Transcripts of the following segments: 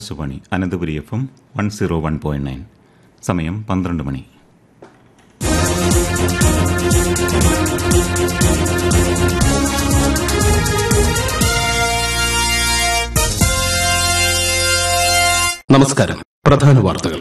Akashvani Ananthapuri F M one zero one point nine സമയം പന്ത്രണ്ട് മണി നമസ്കാരം പ്രധാന വാർത്തകൾ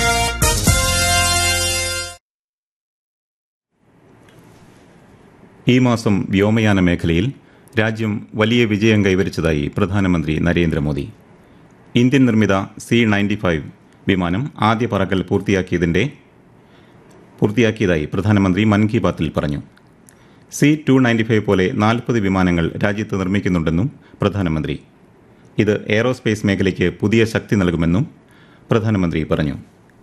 ഈ മാസം വ്യോമയാന മേഖലയിൽ രാജ്യം വലിയ വിജയം കൈവരിച്ചതായി പ്രധാനമന്ത്രി നരേന്ദ്രമോദി ഇന്ത്യൻ നിർമ്മിത സി നയൻറ്റി ഫൈവ് വിമാനം ആദ്യ പറക്കൽ പൂർത്തിയാക്കിയതിന്റെ പൂർത്തിയാക്കിയതായി പ്രധാനമന്ത്രി മൻ കി ബാത്തിൽ പറഞ്ഞു സി ടു നയൻറ്റി ഫൈവ് പോലെ നാൽപ്പത് വിമാനങ്ങൾ രാജ്യത്ത് നിർമ്മിക്കുന്നുണ്ടെന്നും പ്രധാനമന്ത്രി ഇത് എയറോസ്പേസ് മേഖലയ്ക്ക് പുതിയ ശക്തി നൽകുമെന്നും പ്രധാനമന്ത്രി പറഞ്ഞു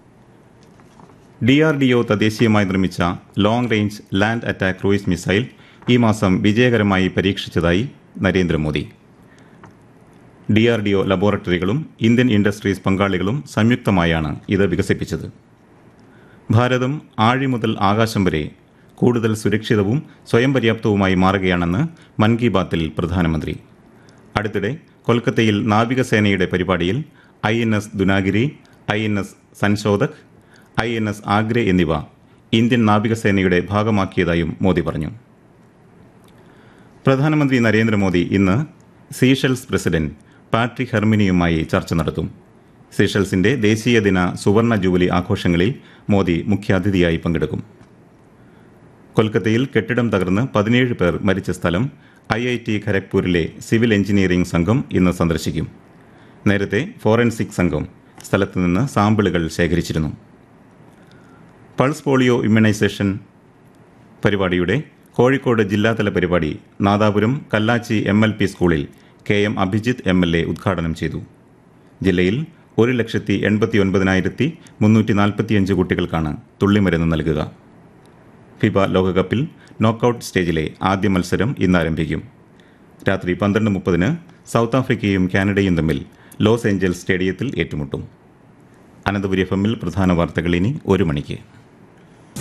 ഡി ആർ ഡി ഒ തദ്ദേശീയമായി നിർമ്മിച്ച long range land attack cruise missile ഈ മാസം വിജയകരമായി പരീക്ഷിച്ചതായി Narendra Modi D R D O ലബോറട്ടറികളും Indian industries പങ്കാളികളും സംയുക്തമായാണ് ഇത് വികസിപ്പിച്ചത് ഭാരതം ആഴി മുതൽ ആകാശം വരെ കൂടുതൽ സുരക്ഷിതവും സ്വയം പര്യാപ്തവുമായി മാറുകയാണെന്ന് മൻ കി ബാത്തിൽ പ്രധാനമന്ത്രി അടുത്തിടെ കൊൽക്കത്തയിൽ നാവികസേനയുടെ പരിപാടിയിൽ I N S Dunagiri I N S Sanshodhak I N S Agray എന്നിവ ഇന്ത്യൻ നാവികസേനയുടെ ഭാഗമാക്കിയതായും മോദി പറഞ്ഞു പ്രധാനമന്ത്രി നരേന്ദ്രമോദി ഇന്ന് സീഷെൽസ് പ്രസിഡന്റ് പാട്രിക് ഹെർമിനിയുമായി ചർച്ച നടത്തും സീഷെൽസിന്റെ ദേശീയ ദിന സുവർണ ജൂബിലി ആഘോഷങ്ങളിൽ മോദി മുഖ്യാതിഥിയായി പങ്കെടുക്കും കൊൽക്കത്തയിൽ കെട്ടിടം തകർന്ന് പതിനേഴ് പേർ മരിച്ച സ്ഥലം ഐ ഐ ടി ഖരഗ്പൂരിലെ സിവിൽ എഞ്ചിനീയറിംഗ് സംഘം ഇന്ന് സന്ദർശിക്കും നേരത്തെ ഫോറൻസിക് സംഘം സ്ഥലത്ത് നിന്ന് സാമ്പിളുകൾ ശേഖരിച്ചിരുന്നു പൾസ് പോളിയോ ഇമ്മ്യൂണൈസേഷൻ പരിപാടിയുടെ കോഴിക്കോട് ജില്ലാതല പരിപാടി Nadapuram Kallachi M L P സ്കൂളിൽ K M Abhijith M L A ഉദ്ഘാടനം ചെയ്തു ജില്ലയിൽ ഒരു ലക്ഷത്തി എൺപത്തി ഒൻപതിനായിരത്തി മുന്നൂറ്റി നാൽപ്പത്തിയഞ്ച് കുട്ടികൾക്കാണ് തുള്ളിമരുന്ന് നൽകുക ഫിബ ലോകകപ്പിൽ നോക്കൌട്ട് സ്റ്റേജിലെ ആദ്യ മത്സരം ഇന്ന് ആരംഭിക്കും രാത്രി പന്ത്രണ്ട് മുപ്പതിന് സൗത്ത് ആഫ്രിക്കയും കാനഡയും തമ്മിൽ ലോസ് ഏഞ്ചൽസ് സ്റ്റേഡിയത്തിൽ ഏറ്റുമുട്ടും അനന്തപുരി എഫ് എമ്മിൽ പ്രധാന വാർത്തകൾ ഇനി ഒരു മണിക്ക്